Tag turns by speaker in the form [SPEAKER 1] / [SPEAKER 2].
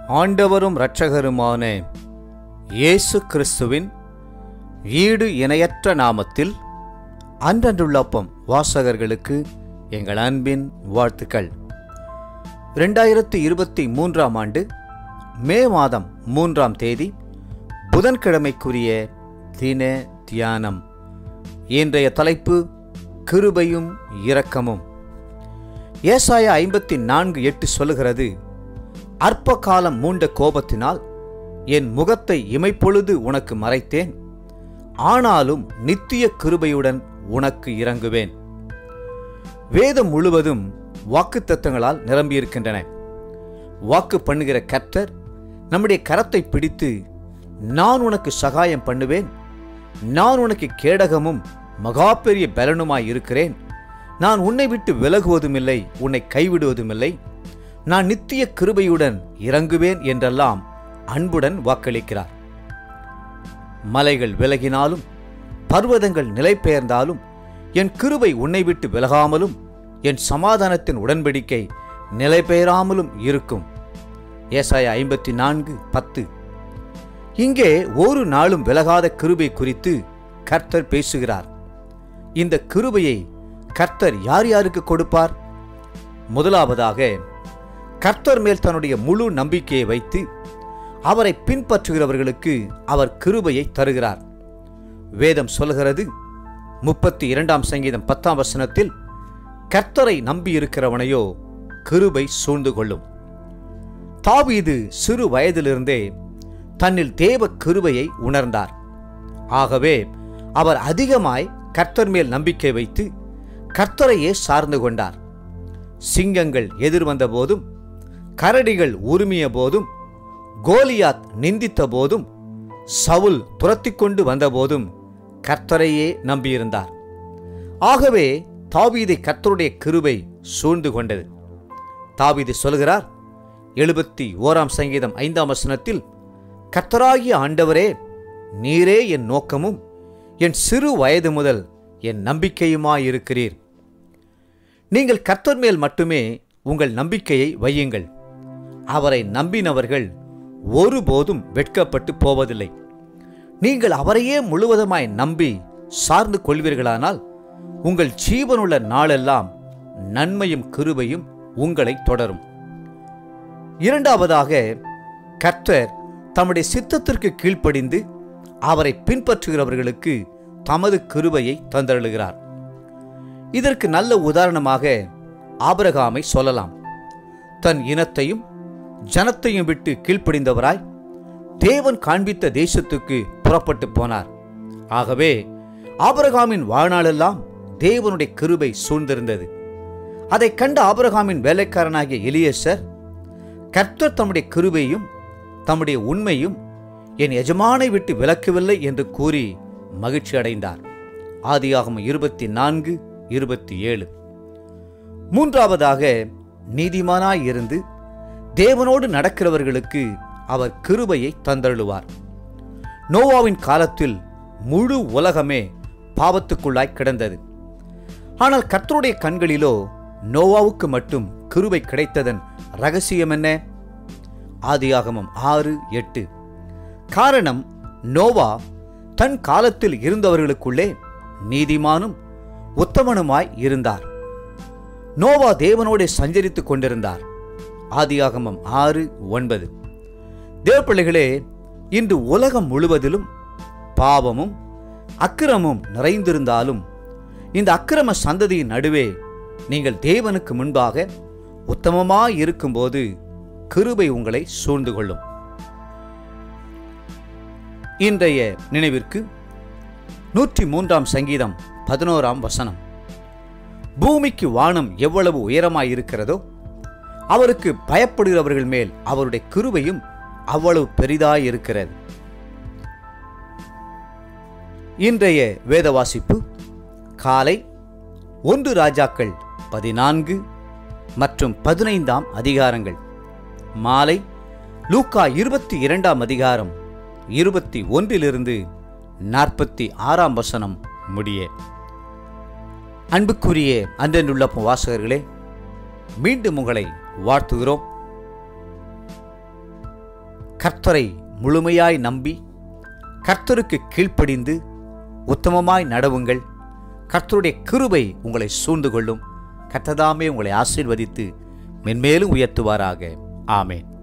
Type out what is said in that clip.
[SPEAKER 1] ஆண்டவரும் இரட்சகருமான இயேசு கிறிஸ்துவின் ஈடு இணையற்ற நாமத்தில் அன்றன்றுள்ளப்பம் வாசகர்களுக்கு எங்கள் அன்பின் வாழ்த்துக்கள் ரெண்டாயிரத்து இருபத்தி மூன்றாம் ஆண்டு மே மாதம் மூன்றாம் தேதி புதன்கிழமைக்குரிய தின தியானம் இன்றைய தலைப்பு கிருபையும் இரக்கமும் ஏசாயா ஐம்பத்தி நான்கு எட்டு சொல்லுகிறது அற்ப காலம் மூண்ட கோபத்தினால் என் முகத்தை இமைப்பொழுது உனக்கு மறைத்தேன் ஆனாலும் நித்திய கிருபையுடன் உனக்கு இறங்குவேன் வேதம் முழுவதும் வாக்குத்தத்தங்களால் நிரம்பியிருக்கின்றன வாக்கு பண்ணுகிற கர்த்தர் நம்முடைய கரத்தை பிடித்து நான் உனக்கு சகாயம் பண்ணுவேன் நான் உனக்கு கேடகமும் மகா பெரிய பலனுமாய் இருக்கிறேன் நான் உன்னை விட்டு விலகுவதுமில்லை உன்னை கைவிடுவதுமில்லை நான் நித்திய கிருபையுடன் இறங்குவேன் என்றெல்லாம் அன்புடன் வாக்களிக்கிறார் மலைகள் விலகினாலும் பர்வதங்கள் நிலை பெயர்ந்தாலும் என் கிருபை உன்னை விட்டு விலகாமலும் என் சமாதானத்தின் உடன்படிக்கை நிலை பெயராமலும் இருக்கும் ஏசாயா ஐம்பத்தி நான்கு பத்து இங்கே ஒரு நாளும் விலகாத கிருபை குறித்து கர்த்தர் பேசுகிறார் இந்த கிருபையை கர்த்தர் யார் யாருக்கு கொடுப்பார் முதலாவதாக கர்த்தர் மேல் தன்னுடைய முழு நம்பிக்கையை வைத்து அவரை பின்பற்றுகிறவர்களுக்கு அவர் கிருபையை தருகிறார் வேதம் சொல்கிறது முப்பத்தி இரண்டாம் சங்கீதம் பத்தாம் வசனத்தில் கர்த்தரை நம்பியிருக்கிறவனையோ கிருபை சூழ்ந்து கொள்ளும் தாவீது சிறு வயதிலிருந்தே தன்னில் தேவ கிருபையை உணர்ந்தார் ஆகவே அவர் அதிகமாய் கர்த்தர் மேல் நம்பிக்கை வைத்து கர்த்தரையே சார்ந்து கொண்டார் சிங்கங்கள் எதிர்வந்த போதும் கரடிகள் உருமிய போதும் கோலியாத் நிந்தித்த போதும் சவுல் துரத்தி கொண்டு வந்தபோதும் கர்த்தரையே நம்பியிருந்தார் ஆகவே தாவீதை கர்த்தருடைய கிருபை சூழ்ந்து கொண்டது தாவீது சொல்கிறார் எழுபத்தி ஓராம் சங்கீதம் ஐந்தாம் வசனத்தில் கர்த்தராகிய ஆண்டவரே நீரே என் நோக்கமும் என் சிறு வயது முதல் என் நம்பிக்கையுமாயிருக்கிறீர் நீங்கள் கர்த்தர் மேல் மட்டுமே உங்கள் நம்பிக்கையை வையுங்கள் அவரை நம்பினவர்கள் ஒருபோதும் வெட்கப்பட்டு போவதில்லை நீங்கள் அவரையே முழுவதுமாய் நம்பி சார்ந்து கொள்வீர்களானால் உங்கள் ஜீவனுள்ள நாளெல்லாம் நன்மையும் கிருபையும் உங்களை தொடரும் இரண்டாவதாக கர்த்தர் தம்முடைய சித்தத்திற்கு கீழ்ப்படிந்து அவரை பின்பற்றுகிறவர்களுக்கு தமது கிருபையை தந்தருளுகிறார் இதற்கு நல்ல உதாரணமாக ஆபிரகாமை சொல்லலாம் தன் இனத்தையும் ஜனத்தையும் விட்டு கீழ்ப்படிந்தவராய் தேவன் காண்பித்த தேசத்துக்கு புறப்பட்டு போனார் ஆகவே ஆபிரகாமின் வாழ்நாளெல்லாம் தேவனுடைய கிருபை சூழ்ந்திருந்தது அதை கண்ட ஆபிரகாமின் வேலைக்காரனாகிய எலியேசர் கர்த்தர் தம்முடைய கிருபையும் தம்முடைய உண்மையும் என் எஜமானை விட்டு விலக்கவில்லை என்று கூறி மகிழ்ச்சி அடைந்தார் ஆதியாகம இருபத்தி நான்கு இருபத்தி ஏழு மூன்றாவதாக நீதிமானாய் இருந்து தேவனோடு நடக்கிறவர்களுக்கு அவர் கிருபையை தந்தருளுவார் நோவாவின் காலத்தில் முழு உலகமே பாவத்துக்குள்ளாய் கிடந்தது ஆனால் கர்த்தருடைய கண்களிலோ நோவாவுக்கு மட்டும் கிருபை கிடைத்ததன் ரகசியம் என்ன ஆதியாகமம் ஆறு எட்டு காரணம் நோவா தன் காலத்தில் இருந்தவர்களுக்குள்ளே நீதிமானும் உத்தமனுமாய் இருந்தார் நோவா தேவனோடு சஞ்சரித்துக் கொண்டிருந்தார் ஆதியாகமம் ஆறு ஒன்பது தேவப்பிள்ளைகளே இன்று உலகம் முழுவதிலும் பாவமும் அக்கிரமும் நிறைந்திருந்தாலும் இந்த அக்கிரம சந்ததியின் நடுவே நீங்கள் தேவனுக்கு முன்பாக உத்தமமாய் இருக்கும்போது கிருபை உங்களை சூழ்ந்து கொள்ளும் இன்றைய நினைவிற்கு நூற்றி மூன்றாம் சங்கீதம் பதினோராம் வசனம் பூமிக்கு வானம் எவ்வளவு உயரமாயிருக்கிறதோ அவருக்கு பயப்படுகிறவர்கள் மேல் அவருடைய கிருபையும் அவ்வளவு பெரிதாயிருக்கிறது இன்றைய வேத வாசிப்பு காலை ஒன்று ராஜாக்கள் பதினான்கு மற்றும் பதினைந்தாம் அதிகாரங்கள் மாலை லூக்கா இருபத்தி இரண்டாம் அதிகாரம் இருபத்தி ஒன்றிலிருந்து நாற்பத்தி ஆறாம் வசனம் முடிய அன்புக்குரிய அன்றென்றுள்ள வாசகர்களே மீண்டும் உங்களை வாழ்த்துகிறோம் கர்த்தரை முழுமையாய் நம்பி கர்த்தருக்கு கீழ்ப்படிந்து உத்தமமாய் நடவுங்கள் கர்த்தருடைய கிருபை உங்களை சூழ்ந்து கொள்ளும் கர்த்ததாமே உங்களை ஆசீர்வதித்து மென்மேலும் உயர்த்துவாராக ஆமேன்